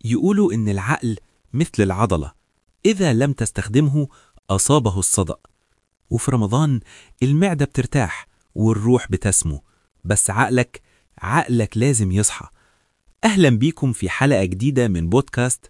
يقولوا إن العقل مثل العضلة إذا لم تستخدمه أصابه الصدأ وفي رمضان المعدة بترتاح والروح بتسمو بس عقلك عقلك لازم يصحى أهلا بيكم في حلقة جديدة من بودكاست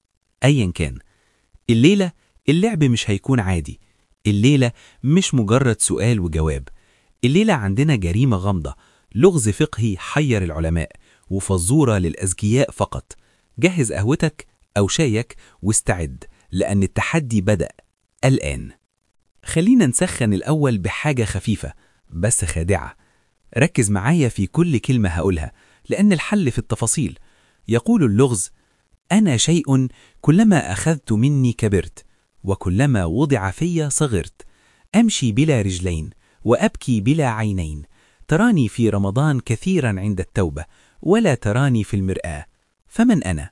أيا كان الليلة اللعب مش هيكون عادي الليلة مش مجرد سؤال وجواب الليلة عندنا جريمة غامضة لغز فقهي حير العلماء وفزورة للأذكياء فقط جهز قهوتك أو شايك واستعد لأن التحدي بدأ الآن خلينا نسخن الأول بحاجة خفيفة بس خادعة ركز معايا في كل كلمة هقولها لأن الحل في التفاصيل يقول اللغز أنا شيء كلما أخذت مني كبرت وكلما وضع في صغرت أمشي بلا رجلين وأبكي بلا عينين تراني في رمضان كثيرا عند التوبة ولا تراني في المرآة فمن أنا؟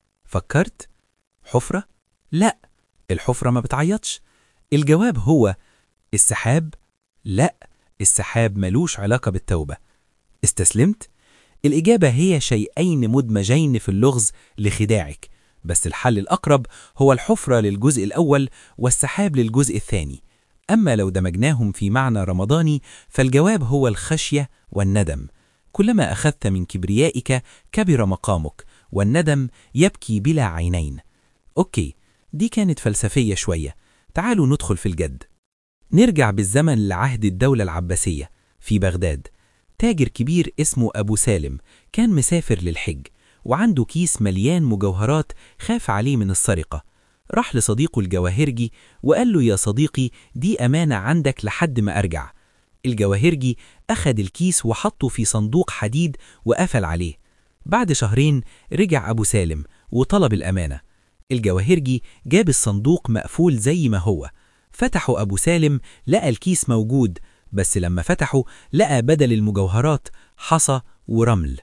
فكرت؟ حفرة؟ لا الحفرة ما بتعيطش الجواب هو السحاب؟ لا السحاب ملوش علاقة بالتوبة استسلمت؟ الإجابة هي شيئين مدمجين في اللغز لخداعك بس الحل الأقرب هو الحفرة للجزء الأول والسحاب للجزء الثاني أما لو دمجناهم في معنى رمضاني فالجواب هو الخشية والندم كلما أخذت من كبريائك كبر مقامك والندم يبكي بلا عينين أوكي دي كانت فلسفية شوية تعالوا ندخل في الجد نرجع بالزمن لعهد الدولة العباسية في بغداد تاجر كبير اسمه أبو سالم كان مسافر للحج وعنده كيس مليان مجوهرات خاف عليه من السرقة راح لصديقه الجواهرجي وقال له يا صديقي دي أمانة عندك لحد ما أرجع الجواهرجي أخد الكيس وحطه في صندوق حديد وقفل عليه بعد شهرين رجع أبو سالم وطلب الأمانة الجواهرجي جاب الصندوق مقفول زي ما هو فتحه أبو سالم لقى الكيس موجود بس لما فتحه لقى بدل المجوهرات حصى ورمل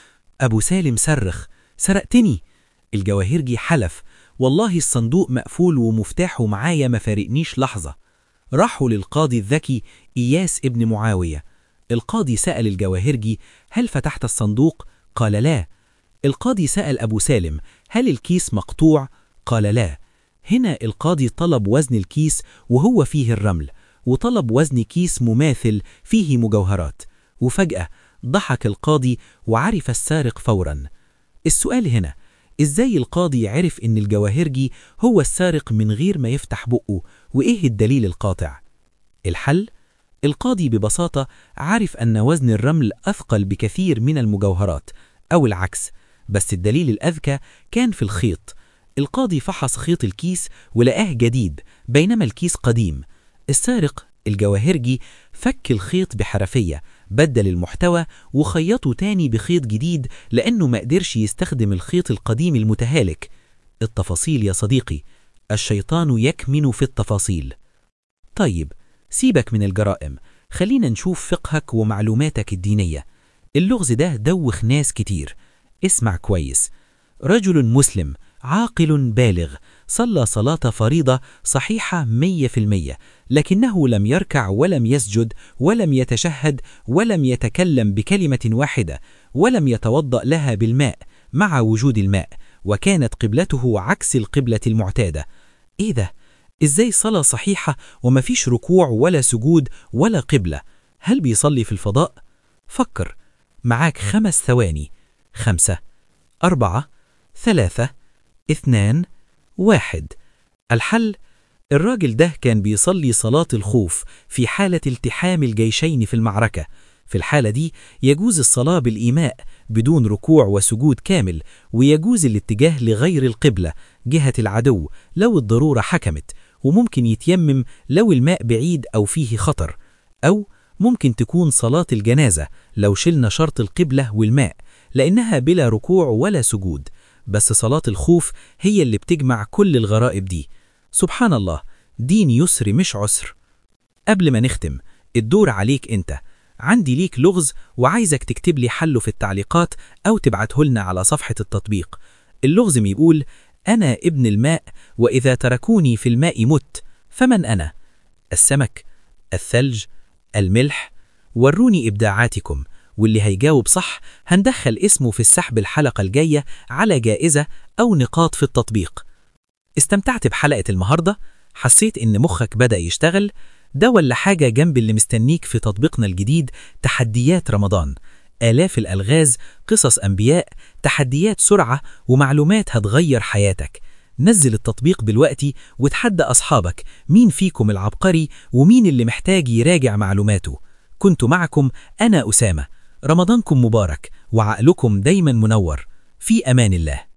أبو سالم صرخ سرقتني الجواهرجي حلف والله الصندوق مقفول ومفتاحه معايا ما فارقنيش لحظة راحوا للقاضي الذكي إياس ابن معاوية القاضي سأل الجواهرجي هل فتحت الصندوق؟ قال لا القاضي سأل أبو سالم هل الكيس مقطوع؟ قال لا هنا القاضي طلب وزن الكيس وهو فيه الرمل وطلب وزن كيس مماثل فيه مجوهرات وفجأة ضحك القاضي وعرف السارق فورا السؤال هنا ازاي القاضي عرف ان الجواهرجي هو السارق من غير ما يفتح بقه وايه الدليل القاطع الحل القاضي ببساطة عارف أن وزن الرمل أثقل بكثير من المجوهرات أو العكس بس الدليل الأذكى كان في الخيط القاضي فحص خيط الكيس ولقاه جديد بينما الكيس قديم السارق الجواهرجي فك الخيط بحرفية بدل المحتوى وخيطه تاني بخيط جديد لأنه ما قدرش يستخدم الخيط القديم المتهالك التفاصيل يا صديقي الشيطان يكمن في التفاصيل طيب سيبك من الجرائم خلينا نشوف فقهك ومعلوماتك الدينية اللغز ده دوخ ناس كتير اسمع كويس رجل مسلم عاقل بالغ صلى صلاة فريضة صحيحة مية في المية لكنه لم يركع ولم يسجد ولم يتشهد ولم يتكلم بكلمة واحدة ولم يتوضأ لها بالماء مع وجود الماء وكانت قبلته عكس القبلة المعتادة إيه ده؟ إزاي صلاة صحيحة ومفيش ركوع ولا سجود ولا قبلة؟ هل بيصلي في الفضاء؟ فكر معاك خمس ثواني خمسة أربعة ثلاثة اثنان واحد الحل الراجل ده كان بيصلي صلاة الخوف في حالة التحام الجيشين في المعركة في الحالة دي يجوز الصلاة بالإيماء بدون ركوع وسجود كامل ويجوز الاتجاه لغير القبلة جهة العدو لو الضرورة حكمت وممكن يتيمم لو الماء بعيد أو فيه خطر أو ممكن تكون صلاة الجنازة لو شلنا شرط القبلة والماء لأنها بلا ركوع ولا سجود بس صلاة الخوف هي اللي بتجمع كل الغرائب دي سبحان الله دين يسر مش عسر قبل ما نختم الدور عليك انت عندي ليك لغز وعايزك تكتب لي حله في التعليقات أو تبعته لنا على صفحة التطبيق اللغز بيقول أنا ابن الماء وإذا تركوني في الماء مت فمن أنا؟ السمك الثلج الملح وروني إبداعاتكم واللي هيجاوب صح هندخل اسمه في السحب الحلقة الجاية على جائزة أو نقاط في التطبيق استمتعت بحلقة النهاردة؟ حسيت إن مخك بدأ يشتغل؟ ده ولا حاجة جنب اللي مستنيك في تطبيقنا الجديد تحديات رمضان آلاف الألغاز قصص أنبياء تحديات سرعة ومعلومات هتغير حياتك نزل التطبيق دلوقتي وتحدى أصحابك مين فيكم العبقري ومين اللي محتاج يراجع معلوماته كنت معكم أنا أسامة رمضانكم مبارك وعقلكم دايما منور في أمان الله